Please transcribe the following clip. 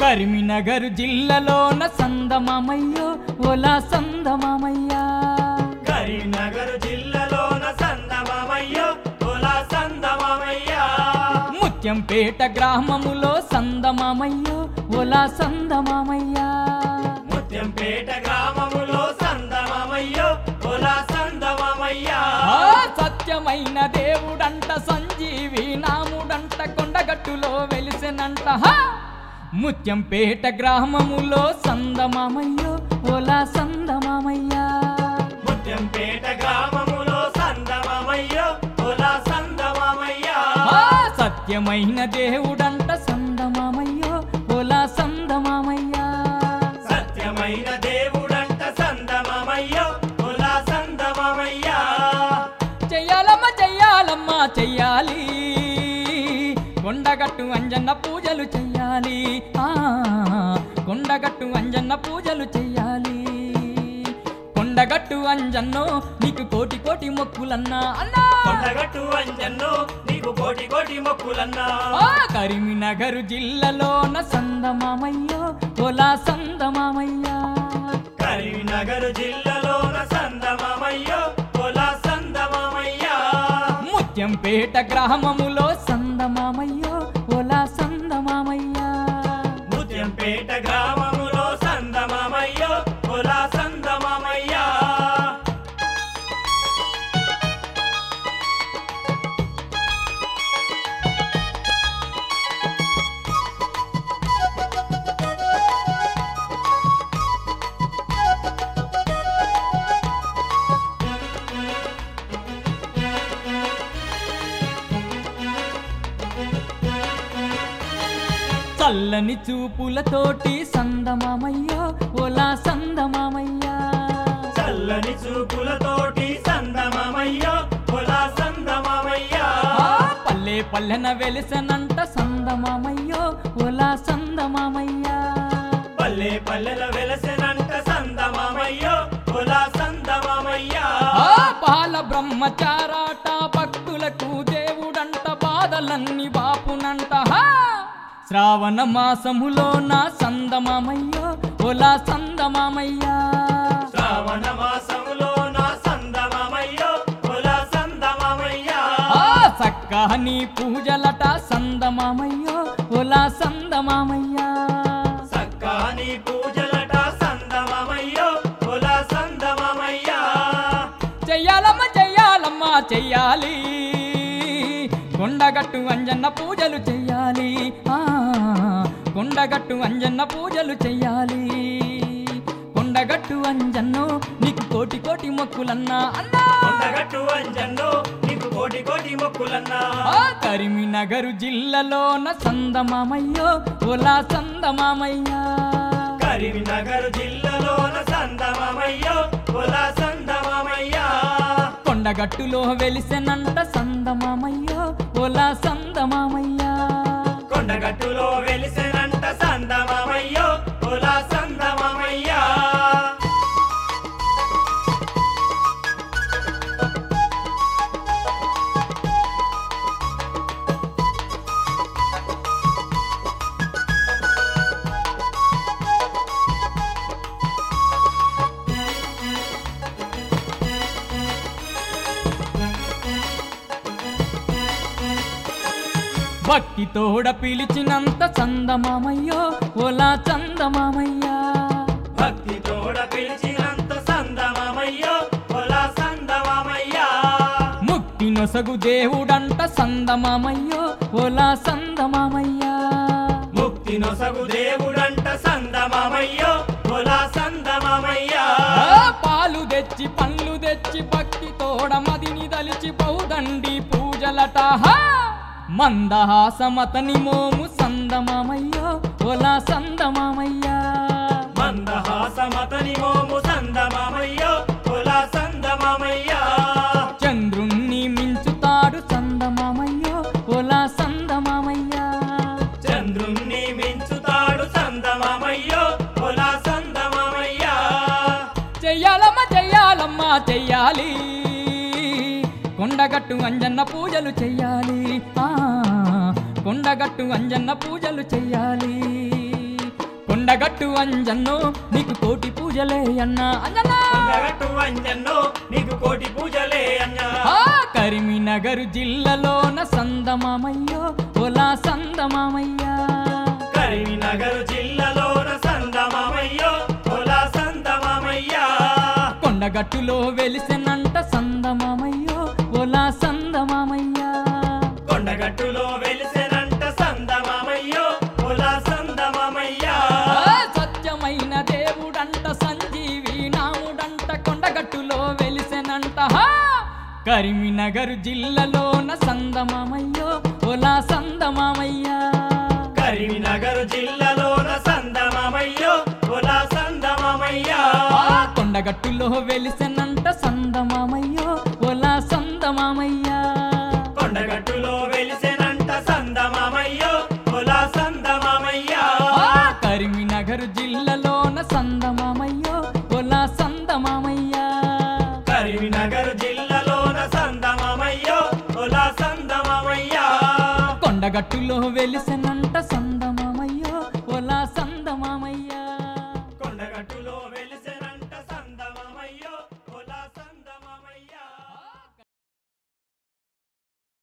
కరీంనగర్ జిల్లాలోన సందమామయ్యో ఓలా సందమామయ్యా కరీంనగర్ జిల్లాలోన సందమామయ్యో ఓలా సందమామయ్యా ముత్యంపేట గ్రామములో సందమామయ్యో ఓలా సందమామయ్యా ముత్యంపేట గ్రామములో సందమామయ్యో ఓలా సందమామయ్యా ఆ సత్యమైన దేవుడంట సంజీవి నాముడంట కొండగట్టులో వెలిసెనంట హా! ముత్యంపేట గ్రామములో సందమామయ్యో ఓలా సందమామయ్యా ముత్యంపేట గ్రామములో సందమామయ్యో ఓలా సందమామయ్యా ఆ సత్యమైన దేవుడంట సందమామయ్యో ఓలా సందమామయ్యా సత్యమైన దేవుడంట సందమామయ్యో ఓలా సందమామయ్యా చెయ్యాలమ్మ చెయ్యాలమ్మ చెయ్యాలి కొండగట్టు అంజన్న పూజలు చెయ్యాలి ఆ కొండగట్టు అంజన్న పూజలు చెయ్యాలి కొండగట్టు అంజన్నో నీకు కోటి కోటి మొక్కులన్నా అన్నా కొండగట్టు అంజన్ను నీకు కోటి కోటి మొక్కులన్నా ఆ కరీంనగర్ జిల్లాలోన సందమామయ్యో ఓలా సందమామయ్యా కరీంనగర్ జిల్లాలోన సందమామయ్యో ఓలా సందమామయ్యా ముత్యంపేట గ్రామములో సందమామయ్యో ఓలా సందమామయ్యా ముత్యంపేట గ్రామములో సందమామయ్యో ఓలా సందమామయ్యా చల్లని చూపులతోటి సందమామయ్యో ఓలా సందమామయ్యా చల్లని చూపులతోటి సందమామయ్యో ఓలా సందమామయ్యా ఆ పల్లె పల్లెన వెలిసనంట సందమామయ్యో ఓలా సందమామయ్యా పల్లె పల్లెల వెలసెనంట సందమామయ్యో ఓలా సందమామయ్యా ఆ బాల బ్రహ్మచారాట భక్తులకు దేవుడంట బాధలన్నీ బాపునంట హా! శ్రావణ మాసములో నా సందమామయ్యో ఓలా సందమామయ్యా శ్రావణ మాసములో నా సందమామయ్యో ఓలా సందమామయ్యా ఆ సక్కని పూజలట సందమామయ్యో ఓలా సందమామయ్యా సక్కాని పూజలట సందమామయ్యో ఓలా సందమామయ్యా చెయ్యాలమ్మ చెయ్యాలమ్మ చెయ్యాలి కొండగట్టు అంజన్న పూజలు చెయ్యాలి ఆ కొండగట్టు అంజన్న పూజలు చెయ్యాలి కొండగట్టు అంజన్నో నీకు కోటి కోటి మొక్కులన్నా అన్నా కొండగట్టు అంజన్ను నీకు కోటి కోటి మొక్కులన్నా ఆ కరీంనగర్ జిల్లాలోన సందమామయ్యో ఓలా సందమామయ్యా కరీంనగర్ జిల్లాలోన సందమామయ్యో ఓలా సందమామయ్యా కొండగట్టులో వెలిసెనంట సందమామయ్యో ఓలా సందమామయ్యా కొండగట్టులో వెలిసెనంట సందమామయ్యో ఓలా సందమామయ్యా భక్తి తోడ పిలిచినంత చందమామయ్యో ఓలా చందమామయ్యా భక్తి తోడ పిలిచినంత సందమామయ్యో ఓలా సందమామయ్యా ముక్తి నొసగు దేవుడంట సందమామయ్యో ఓలా సందమామయ్యా ముక్తి నొసగు దేవుడంట సందమామయ్యో ఓలా సందమామయ్యా ఆ పాలు తెచ్చి పండ్లు తెచ్చి భక్తి తోడ మదిని దలిచి బహుదండి పూజలట హా! మందహాసమతని మోము సందమామయ్యో ఓలా సందమామయ్యా మందహాసమతని మోము సందమామయ్యో ఓలా సందమామయ్యా చంద్రుణ్ణి మించుతాడు సందమామయ్యో ఓలా సందమామయ్యా చంద్రుణ్ణి మించుతాడు సందమామయ్యో ఓలా సందమామయ్యా చెయ్యాలమ్మ చెయ్యాలమ్మ చెయ్యాలి కొండగట్టు అంజన్న పూజలు చెయ్యాలి ఆ కొండగట్టు అంజన్న పూజలు చెయ్యాలి కొండగట్టు అంజన్నో నీకు కోటి పూజలే అన్నా అంజన్నా కొండగట్టు అంజన్నో నీకు కోటి పూజలే అన్నా ఆ కరీంనగర్ జిల్లాలోన సందమామయ్యో ఓలా సందమామయ్యా కరీంనగర్ జిల్లాలోన సందమామయ్యో పొలా సందమామయ్యా కొండగట్టులో వెలిసెనంట సందమామయ్యో ఓలా సందమామయ్యా కొండగట్టులో వెలిసెనంట సందమామయ్యో పొలా సందమామయ్యా ఆ సత్యమైన దేవుడంట సంజీవి నాముడంట కొండగట్టులో వెలిసెనంట హా! కరీంనగర్ జిల్లాలోన సందమామయ్యో ఓలా సందమామయ్యా కరీంనగర్ జిల్లాలోన సందమామయ్యో పొలా సందమామయ్యా ఆ కొండగట్టులో వెలిసెనంట సందమామయ్యో ఓలా సందమామయ్యా కొండగట్టులో వెలిసెనంట సందమామయ్యో పొలా సందమామయ్యా ఆ కరీంనగర్ జిల్లాలోన సందమామయ్యో ఓలా సందమామయ్యా కరీంనగర్ జిల్లాలోన సందమామయ్యో పొలా సందమామయ్యా కొండగట్టులో వెలిసెనంట సందమామయ్యో ఓలా సందమామయ్యా